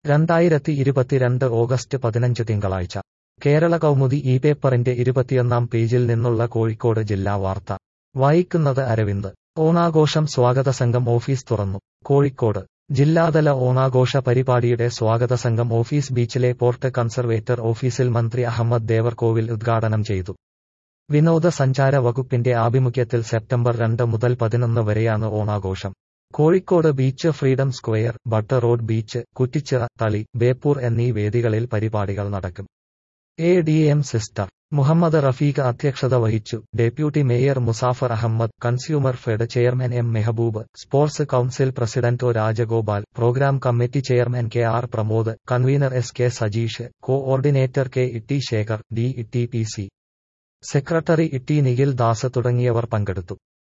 രണ്ടായിരത്തി ഇരുപത്തിരണ്ട് ഓഗസ്റ്റ് പതിനഞ്ച് തിങ്കളാഴ്ച കേരള കൗമുദി ഈ പേപ്പറിന്റെ ഇരുപത്തിയൊന്നാം പേജിൽ നിന്നുള്ള കോഴിക്കോട് ജില്ലാ വാർത്ത വായിക്കുന്നത് അരവിന്ദ് ഓണാഘോഷം സ്വാഗത സംഘം ഓഫീസ് തുറന്നു കോഴിക്കോട് ജില്ലാതല ഓണാഘോഷ പരിപാടിയുടെ സ്വാഗത സംഘം ഓഫീസ് ബീച്ചിലെ പോർട്ട് കൺസർവേറ്റർ ഓഫീസിൽ മന്ത്രി അഹമ്മദ് ദേവർകോവിൽ ഉദ്ഘാടനം ചെയ്തു വിനോദസഞ്ചാര വകുപ്പിന്റെ ആഭിമുഖ്യത്തിൽ സെപ്റ്റംബർ രണ്ട് മുതൽ പതിനൊന്ന് വരെയാണ് ഓണാഘോഷം Kozhikode beach freedom square butter road beach Kuttichira Thali Beypore എന്നീ വേദികളിൽ പരിപാടികൾ നടക്കും A D M sister Muhammad Rafeeq അധ്യക്ഷത വഹിച്ചു deputy mayor Musafar Ahammed consumer fed chairman M Mehaboob sports council president O Rajagopal programme committee chairman K R Pramod convener S K Sajeesh coordinator K T Sekhar D T P C secretary T Nikhil Das തുടങ്ങിയവർ പങ്കെടുത്തു